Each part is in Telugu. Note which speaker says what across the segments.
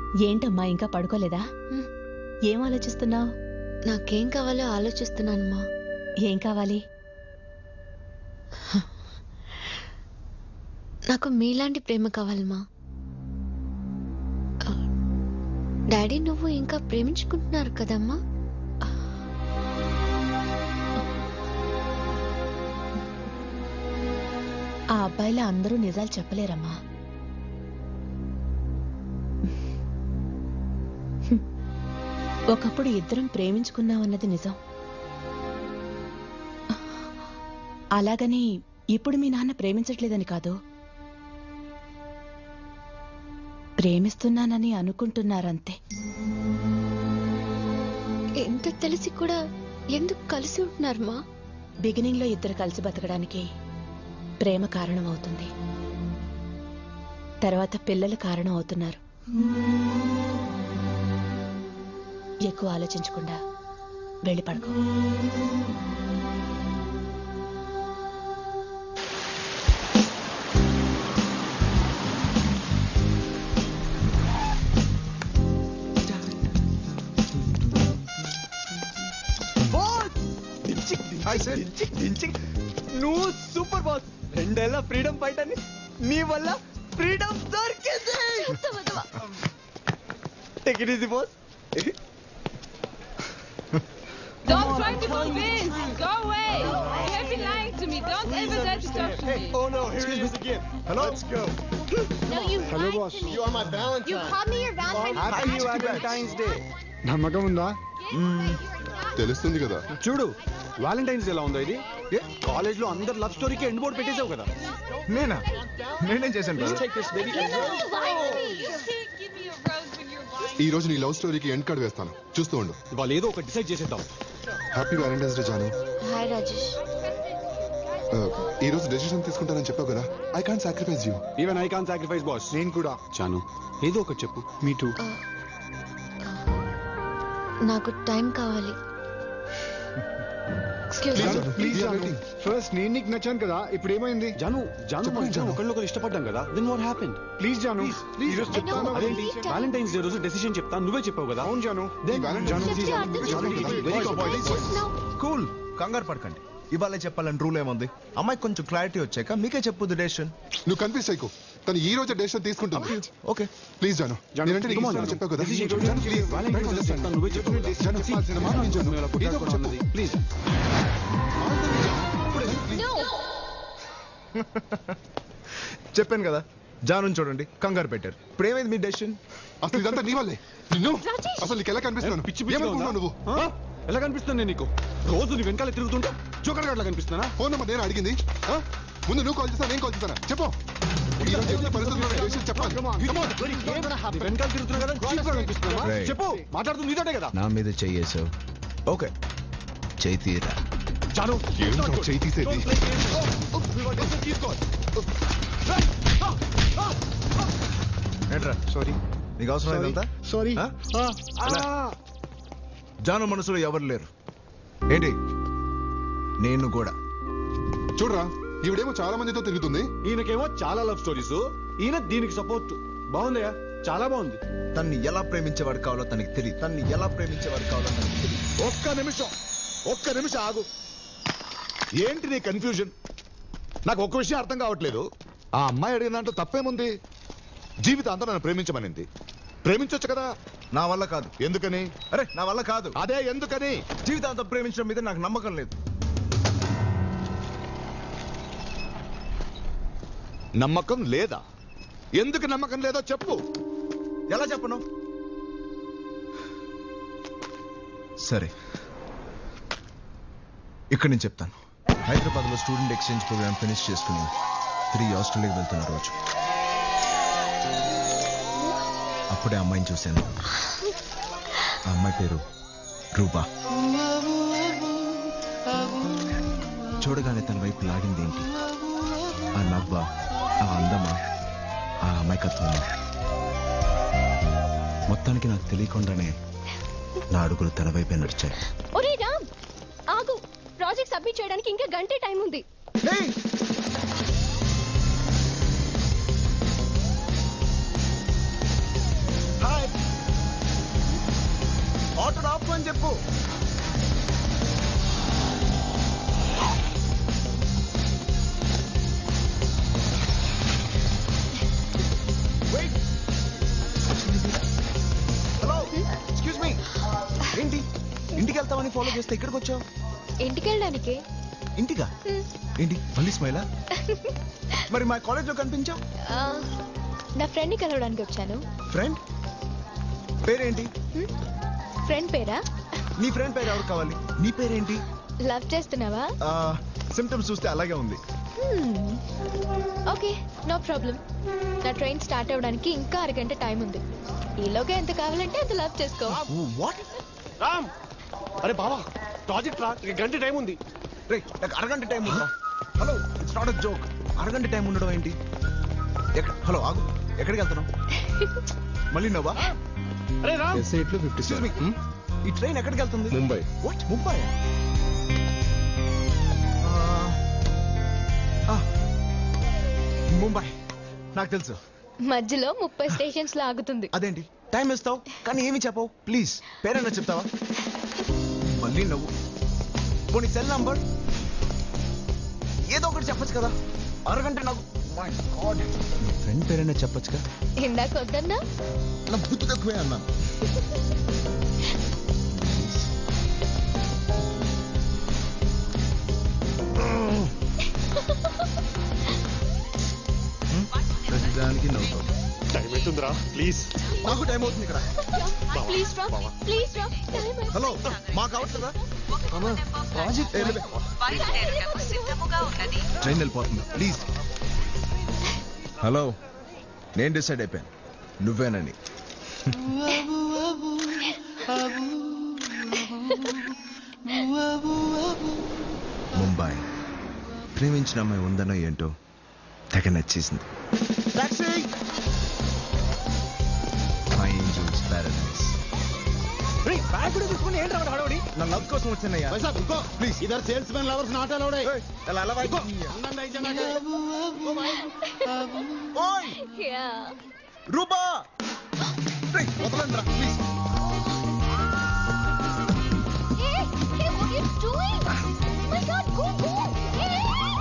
Speaker 1: ఏంటమ్మా ఇంకా పడుకోలేదా
Speaker 2: హ్మ్.
Speaker 1: ఏం ఆలోచిస్తున్నావు
Speaker 2: నాకేం కావాలో ఆలోచిస్తున్నానమ్మా
Speaker 1: ఏం కావాలి
Speaker 2: నాకు మీలాంటి ప్రేమ కావాలమ్మా ఆ, డాడీ నువ్వు ఇంకా ప్రేమించుకుంటున్నారు కదమ్మా
Speaker 1: ఆ అబ్బాయిలా అందరూ నిజాలు చెప్పలేరమ్మా హ్మ్. ఒకప్పుడు ఇద్దరం ప్రేమించుకున్నామన్నది నిజం అలాగని ఇప్పుడు మీ నాన్న ప్రేమించట్లేదని కాదు ప్రేమిస్తున్నానని అనుకుంటున్నారంతే
Speaker 2: ఎంత తెలిసి కూడా ఎందుకు కలిసి ఉంటున్నారమ్మా
Speaker 1: బిగినింగ్ లో ఇద్దరు కలిసి బతకడానికి ప్రేమ కారణం అవుతుంది తర్వాత పిల్లలు కారణం అవుతున్నారు ఎక్కువ ఆలోచించకుండా వెళ్ళి పడుకో
Speaker 3: నువ్వు సూపర్ బాస్ రెండేళ్ల ఫ్రీడమ్ ఫైట్ అని నీ వల్ల ఫ్రీడమ్ దొరికింది take it easy boss
Speaker 4: Don't try to convince. Go away. You have been lying to me. Don't ever dare to talk to me.
Speaker 3: Oh no, here it is again. Hello? Let's go.
Speaker 2: No, you
Speaker 5: Hello, boss.
Speaker 3: You are my Valentine.
Speaker 2: You called me your Valentine's
Speaker 3: Happy Valentine's Day.
Speaker 5: నమ్మకం ఉందా
Speaker 6: తెలుస్తుంది కదా
Speaker 5: చూడు వ్యాలంటైన్స్ డే ఎలా ఉందో ఇది కాలేజ్ లో అందరు లవ్ స్టోరీకి ఎండ్ బోర్డ్ పెట్టేసావు కదా
Speaker 7: నేనా నేనేం చేశాను
Speaker 3: Let's
Speaker 7: brother?
Speaker 3: take this, baby.
Speaker 4: Give me a rose when you're lying.
Speaker 6: ఈ రోజు నీ లవ్ స్టోరీకి ఎండ్ కార్డ్ వేస్తాను చూస్తూ ఉండు
Speaker 5: వాళ్ళు ఏదో ఒకటి డిసైడ్ చేసేద్దాం
Speaker 6: happy valentine's day Janu
Speaker 2: hi Rajesh
Speaker 6: Uh, ఈ రోజు డెసిషన్ తీసుకుంటానని చెప్పావు కదా I can't sacrifice you
Speaker 5: even I can sacrifice boss
Speaker 7: నేను కూడా
Speaker 5: చాను ఏదో ఒకటి చెప్పు
Speaker 7: మీ టూ
Speaker 2: నాకు టైం కావాలి excuse
Speaker 6: Please,
Speaker 7: please
Speaker 6: we are waiting.
Speaker 7: First నేను నీకు నచ్చాను కదా ఇప్పుడు ఏమైంది
Speaker 5: జాను జాను
Speaker 6: చెప్పండి,
Speaker 5: మనం
Speaker 6: జాను.
Speaker 5: ఒకళ్ళొకరు ఇష్టపడ్డాం కదా then what happened
Speaker 7: please Janu
Speaker 6: please.
Speaker 7: ఈరోజు
Speaker 2: I know.
Speaker 7: చెప్తాను
Speaker 5: అదేంటి
Speaker 2: Please, Janu.
Speaker 5: వ్యాలంటైన్స్ డే రోజు డెసిషన్ చెప్తా నువ్వే చెప్పావు కదా
Speaker 7: అవును జాను
Speaker 6: ఈ Valentine's
Speaker 7: Janu
Speaker 6: Day
Speaker 2: Just your- just
Speaker 6: Janu కదా,
Speaker 5: very
Speaker 6: boys,
Speaker 5: good.
Speaker 6: boys, boys.
Speaker 7: Cool కంగారు పడకండి ఇవాళ చెప్పాలని రూల్ ఏముంది అమ్మాయికి కొంచెం క్లారిటీ వచ్చాక మీకే చెప్పొద్దు డెసిషన్
Speaker 6: నువ్వు కన్ఫ్యూజ్ అయ్యకు తను ఈ రోజు డెసిషన్ తీసుకుంటుంది
Speaker 7: ఓకే
Speaker 6: ప్లీజ్ జాను
Speaker 5: జాను,
Speaker 6: నేనంటే నీకు
Speaker 5: come on,
Speaker 6: ఇష్టం అని
Speaker 5: జాను.
Speaker 6: చెప్పావు కదా
Speaker 5: Decision
Speaker 6: జాను,
Speaker 5: చెప్పు.
Speaker 6: please,
Speaker 5: Valentine's
Speaker 6: try to
Speaker 5: Day
Speaker 6: understand.
Speaker 5: చెప్తాను, నువ్వే చెప్పు కదా.
Speaker 6: జాను, please, నా మాట విను, జాను. ఏదో ఒకటి చెప్పు.
Speaker 5: ప్లీజ్
Speaker 7: చెప్పాను కదా జాను చూడండి కంగారు పెట్టారు ఇప్పుడు ఏమైంది మీ డెసిషన్
Speaker 6: అసలు ఇదంతా నీ వల్లే నిన్ను అసలు నీకు ఎలా కనిపిస్తున్నాను
Speaker 5: పిచ్చి పిచ్చి
Speaker 6: ఏమనుకుంటున్నావు నువ్వు
Speaker 5: ఎలా కనిపిస్తాను నేను నీకు రోజు నీ వెనకాల తిరుగుతుంటా జోకర్ గట్లా కనిపిస్తున్నా
Speaker 6: ఫోన్ నెంబర్ నేను అడిగింది ఆ? ముందు నువ్వు కాల్ చేస్తా నేను కాల్ చేస్తాను చెప్పు ఈ రోజు ఎన్ని పరిస్థితుల్లో డెసిషన్ చెప్పాలి Come on.
Speaker 5: నీ వెనకాల తిరుగుతున్నా కదా చీప్ గా కనిపిస్తున్నా
Speaker 7: Right.
Speaker 5: చెప్పు మాట్లాడుతుంది నీతోటే కదా
Speaker 7: నా మీద చెయ్యేసావు ఓకే చెయ్యి తీరా
Speaker 5: చాలు
Speaker 6: ఏంటో చేయి తీసేది
Speaker 7: ఏంట్రా సారీ నీకు అవసరం ఇదంతా
Speaker 5: సారీ
Speaker 7: ఆ? అలా. జాను మనసులో ఎవరు లేరు ఏంటి నేను కూడా
Speaker 6: చూడరా ఈవిడేమో చాలా మందితో తిరుగుతుంది
Speaker 5: ఈయనకేమో చాలా లవ్ స్టోరీస్ ఈయన దీనికి సపోర్ట్ బాగుందయ్యా చాలా బాగుంది
Speaker 7: తన్ని ఎలా ప్రేమించేవాడు కావాలో తనకి తెలియదు తన్ని ఎలా ప్రేమించేవాడు కావాలో తనకి తెలియదు
Speaker 8: ఒక్క నిమిషం ఒక్క నిమిషం ఆగు ఏంటి నీ కన్ఫ్యూజన్ నాకు ఒక్క విషయం అర్థం కావట్లేదు ఆ అమ్మాయి అడిగిన దాంట్లో తప్పేముంది జీవితాంతం నన్ను ప్రేమించమనింది ప్రేమించొచ్చు కదా
Speaker 7: నా వల్ల కాదు
Speaker 8: ఎందుకని
Speaker 7: అరే నా వల్ల కాదు
Speaker 8: అదే ఎందుకని
Speaker 7: జీవితాంతం ప్రేమించడం మీద నాకు నమ్మకం లేదు
Speaker 8: నమ్మకం లేదా ఎందుకు నమ్మకం లేదో చెప్పు
Speaker 7: ఎలా చెప్పను సరే ఇక్కడ నేను చెప్తాను హైదరాబాద్ లో స్టూడెంట్ ఎక్స్చేంజ్ ప్రోగ్రామ్ ఫినిష్ చేసుకుని తిరిగి ఆస్ట్రేలియాకి వెళ్తున్న రోజు అప్పుడే అమ్మాయిని చూశాను ఆ అమ్మాయి పేరు రూపా చూడగానే తన వైపు లాగింది ఏంటి ఆ నవ్వ ఆ అందమా ఆ అమాయకత్వమా మొత్తానికి నాకు తెలియకుండానే నా అడుగులు తన వైపే నడిచాయి
Speaker 2: ఒరే రామ్ ఆగు ప్రాజెక్ట్ సబ్మిట్ చేయడానికి ఇంకా గంటే టైం ఉంది
Speaker 7: హాయ్ వెళ్దామని ఫాలో చేస్తే ఇక్కడికి వచ్చావు
Speaker 2: ఇంటికి వెళ్ళడానికి
Speaker 7: ఇంటిగా ఏంటి మళ్ళీ స్మైలా మరి మా కాలేజ్లో కనిపించావు
Speaker 2: నా ఫ్రెండ్ని కలవడానికి వచ్చాను
Speaker 7: ఫ్రెండ్ పేరేంటి
Speaker 2: ఫ్రెండ్ పేరా
Speaker 7: నీ ఫ్రెండ్ పేరు ఎవరు కావాలి నీ పేరేంటి
Speaker 2: లవ్ చేస్తున్నావా
Speaker 7: సిమ్టమ్స్ చూస్తే అలాగే ఉంది
Speaker 2: ఓకే నో ప్రాబ్లం నా ట్రైన్ స్టార్ట్ అవ్వడానికి ఇంకా అరగంట టైం ఉంది ఈలోగా ఎంత కావాలంటే అంత లవ్ చేసుకో
Speaker 7: వాట్
Speaker 3: రామ్ అరే బావా ప్రాజెక్ట్ రా ఇక గంట టైం ఉంది
Speaker 7: రే నాకు అరగంట టైం ఉందా hello it's not a joke అరగంట టైం ఉండడం ఏంటి ఎక్కడ హలో ఆగు ఎక్కడికి వెళ్తున్నావు మళ్ళీ నవ్వా
Speaker 3: అరే రామ్
Speaker 5: ఎస్ఐట్లో ఫిఫ్టీ
Speaker 7: Excuse me. ఈ ట్రైన్ ఎక్కడికి వెళ్తుంది
Speaker 5: ముంబై
Speaker 7: వాట్ ముంబై ముంబై నాకు తెలుసు
Speaker 2: మధ్యలో ముప్పై స్టేషన్స్ లో ఆగుతుంది
Speaker 7: అదేంటి టైం ఇస్తావు కానీ ఏమి చెప్పవు ప్లీజ్ పేరైనా చెప్తావా మళ్ళీ నవ్వు పోనీ సెల్ నంబర్ ఏదో ఒకటి చెప్పొచ్చు కదా అరగంట నాకు మై గాడ్ ఫ్రెండ్ పేరైనా చెప్పొచ్చుగా
Speaker 2: ఇందాక వద్దన్నా
Speaker 7: నా బుద్ధి తక్కువే అన్నాను ప్రతిదానికి నవ్వుతావు
Speaker 3: టైం అవుతుందిరా ప్లీజ్
Speaker 7: నాకు టైం అవుతుంది ఇక్కడ
Speaker 2: ప్లీజ్ రా ప్లీజ్ రా టైం
Speaker 7: హలో మాకు అవట్లేదా ప్రాజెక్ట్ ట్రైన్ వెళ్ళిపోతుంది ప్లీజ్ హలో నేను డిసైడ్ అయిపోయాను నువ్వేనని ముంబై ప్రేమించిన అమ్మాయి ఉందనో ఏంటో తెగ నచ్చేసింది మై ఏంజల్స్ ప్యారడైస్
Speaker 3: బ్యాగ్ కూడా తీసుకుని ఏంటి రావడం హడావుడి
Speaker 7: నా లవ్ కోసం వచ్చినయ్యా ప్లీజ్
Speaker 3: ఇద్దరు salesmen lovers not allowed
Speaker 7: అలా అలా ఓయ్
Speaker 2: యా
Speaker 7: రూపా రేయ్, వదలండి రా please
Speaker 2: Hey, hey, what are you doing? My God, go, go! Hey!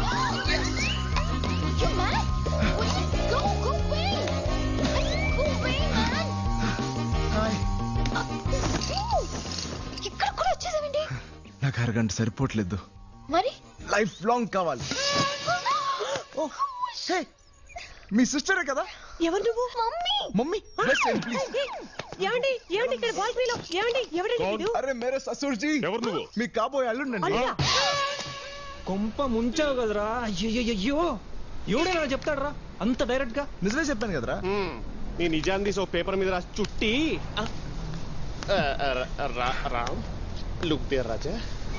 Speaker 2: You mad? What is Go, go away! I said go away, man!
Speaker 7: Hi
Speaker 2: Ew! ఇక్కడ కూడా వచ్చేసావండి
Speaker 7: నాకు అరగంట సరిపోవట్లేదు
Speaker 2: మరి
Speaker 7: లైఫ్ లాంగ్ కావాలి ఓ హే మీ సిస్టరే కదా
Speaker 1: ఎవరు నువ్వు
Speaker 2: mummy
Speaker 7: mummy best friend please
Speaker 1: ఏమండి ఏమండి ఇక్కడ బాల్కనీలో ఏమండి ఎవరండి వీడు?
Speaker 7: అరే మేరే ససూర్ జీ
Speaker 3: ఎవరు నువ్వు
Speaker 7: మీ కాబోయే అల్లుండండి
Speaker 1: అల్లుడా?
Speaker 9: కొంప ముంచావు కదరా అయ్యయ్యో ఎవడైనా చెప్తాడరా అంత డైరెక్ట్ గా
Speaker 7: నిజమే చెప్పాను కదరా
Speaker 3: నీ నిజాన్ని తీసి ఓ పేపర్ మీద రాసి చుట్టి ఆ, ఆ, ఆ, రా- రామ్ లుక్ దేర్ రాజా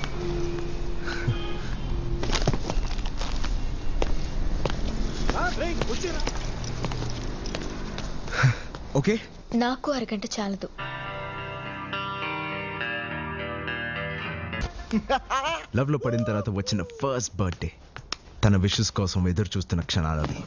Speaker 3: వచ్చేరా
Speaker 7: ఓకే
Speaker 2: నాకు అరగంట చాలదు
Speaker 7: లవ్ లో పడిన తర్వాత వచ్చిన ఫస్ట్ బర్త్డే తన విషెస్ కోసం ఎదురు చూస్తున్న క్షణాలు అవి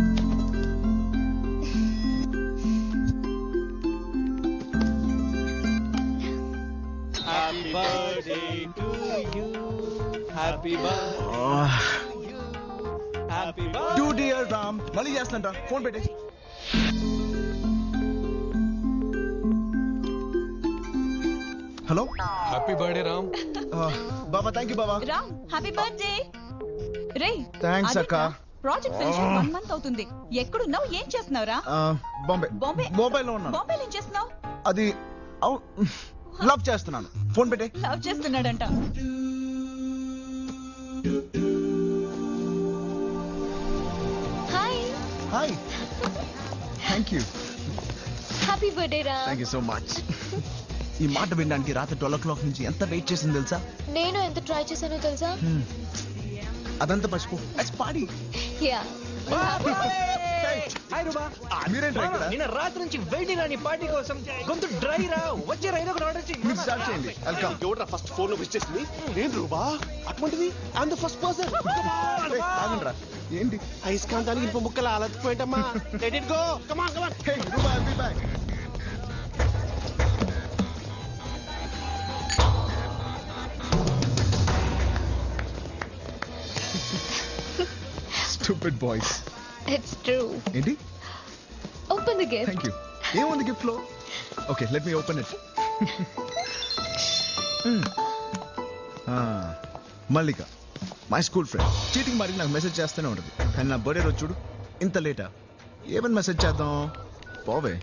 Speaker 3: happy birthday to you happy birthday happy birthday
Speaker 7: to dear Ram మళ్ళీ చేస్తాంట ఫోన్ పెట్టే హలో
Speaker 5: హ్యాపీ బర్త్డే రామ్
Speaker 7: బాబా థ్యాంక్ యూ బాబా
Speaker 4: రామ్ హ్యాపీ బర్త్డే రే
Speaker 7: థ్యాంక్స్ అక్క
Speaker 4: ప్రాజెక్ట్ ఫినిష్ వన్ మంత్ అవుతుంది ఎక్కడున్నావు ఏం చేస్తున్నావురా
Speaker 7: బాంబే
Speaker 4: బాంబే
Speaker 7: మొబైల్లో ఉన్నాను
Speaker 4: బాంబేలో ఏం చేస్తున్నావు
Speaker 7: అది లవ్ చేస్తున్నాను ఫోన్ పెట్టే
Speaker 4: లవ్ చేస్తున్నాడంట
Speaker 2: hi
Speaker 7: hi thank you
Speaker 2: happy birthday రా
Speaker 7: థ్యాంక్ యూ సో మచ్ ఈ మాట వినడానికి రాత్రి ట్వెల్వ్ ఓ క్లాక్ నుంచి ఎంత వెయిట్ చేసింది తెలుసా
Speaker 2: నేను ఎంత ట్రై చేశానో తెలుసా
Speaker 7: అదంతా మర్చిపో అట్స్ పాడి
Speaker 2: యా
Speaker 9: హాయ్ రూబా
Speaker 7: మీరేంట్రా ఇక్కడ
Speaker 9: నిన్న రాత్రి నుంచి వెయిటింగ్ రా నీ పార్టీ కోసం గొంతు డ్రై రా వచ్చే రైలు ఒకటి ఆర్డర్
Speaker 7: మీరు స్టార్ట్ చేయండి వెల్కమ్
Speaker 3: ఎవడ్రా ఫస్ట్ ఫోన్ లో విష్ చేసింది నేను రూబా అటువంటిది ఐఎమ్ ద ఫస్ట్ పర్సన్
Speaker 7: ఆగండ్రా ఏంటి
Speaker 3: అయస్కాంతానికి ఇంప ముక్కలు అలసిపోయేటమ్మా let it go come on come on
Speaker 7: hey Ruba I'll be back stupid boys
Speaker 2: it's true
Speaker 7: ఏంటి
Speaker 2: open the gift
Speaker 7: thank you ఏముంది గిఫ్ట్ లో okay let me open it Mallika my school friend cheating మరి నాకు మెసేజ్ చేస్తూనే ఉంటుంది కానీ నా బర్త్డే రోజు చూడు ఇంత లేటా ఏమని మెసేజ్ చేద్దాం పోవే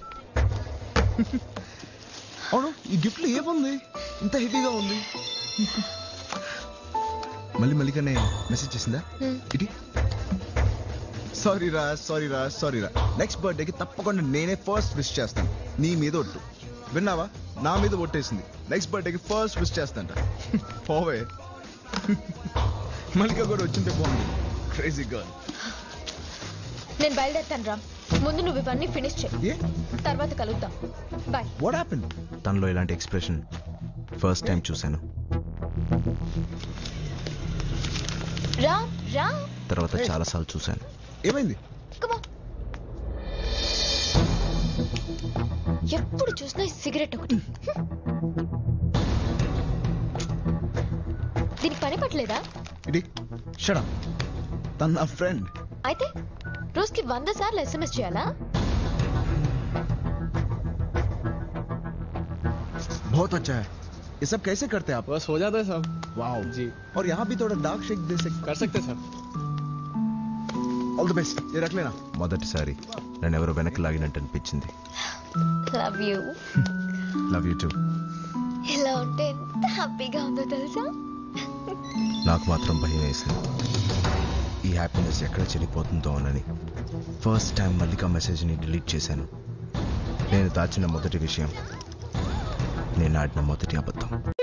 Speaker 7: అవును ఈ గిఫ్ట్లో ఏముంది ఇంత హెవీగా ఉంది మళ్ళీ మల్లికనే మెసేజ్ చేసిందా
Speaker 2: Hmm.
Speaker 7: ఇటీ సారీ రా సారీ రా సారీ రా నెక్స్ట్ బర్త్డేకి తప్పకుండా నేనే ఫస్ట్ విష్ చేస్తాను నీ మీద ఒట్టు విన్నావా నా మీద ఒట్టేసింది నెక్స్ట్ బర్త్డేకి ఫస్ట్ విష్ చేస్తాంట పోవే మల్లిక కూడా వచ్చింటే బాగుంది క్రేజీ గర్ల్
Speaker 2: నేను బయలుదేరుతాను రామ్ ముందు నువ్వు ఇవన్నీ ఫినిష్ చేయి
Speaker 7: ఏ
Speaker 2: తర్వాత కలుద్దాం బాయ్
Speaker 7: వాట్ హ్యాపెన్ తనలో ఇలాంటి ఎక్స్ప్రెషన్ ఫస్ట్ టైం చూశాను
Speaker 2: రామ్ రామ్
Speaker 7: తర్వాత చాలాసార్లు చూశాను ఏమైంది
Speaker 2: కమా ఎప్పుడు చూసినా ఈ సిగరెట్ ఒకటి దీనికి పని పట్టలేదా
Speaker 7: ఇది షడా తన నా ఫ్రెండ్
Speaker 2: అయితే రోజుకి వంద సార్లు ఎస్ఎంఎస్ చేయాలా
Speaker 7: बहुत अच्छा है ये सब कैसे करते हैं आप
Speaker 3: बस हो जाता है साहब
Speaker 7: वाओ
Speaker 3: जी
Speaker 7: और यहाँ भी थोड़ा डार्क शेक दे सकते
Speaker 3: कर सकते हैं सर
Speaker 7: ఆల్ ది బెస్ట్ ये रख लेना మొదటిసారి నన్ను ఎవరో వెనక్కి లాగినట్టు అనిపించింది
Speaker 2: love you
Speaker 7: love you too
Speaker 2: ఇలా ఉంటే ఎంత హ్యాపీగా ఉందో తెలుసా
Speaker 7: నాకు మాత్రం భయం వేసింది ఈ హ్యాపీనెస్ ఎక్కడ చెడిపోతుందో అని ఫస్ట్ టైం మల్లిక మెసేజ్ని డిలీట్ చేశాను నేను దాచిన మొదటి విషయం నేను ఆడిన మొదటి అబద్ధం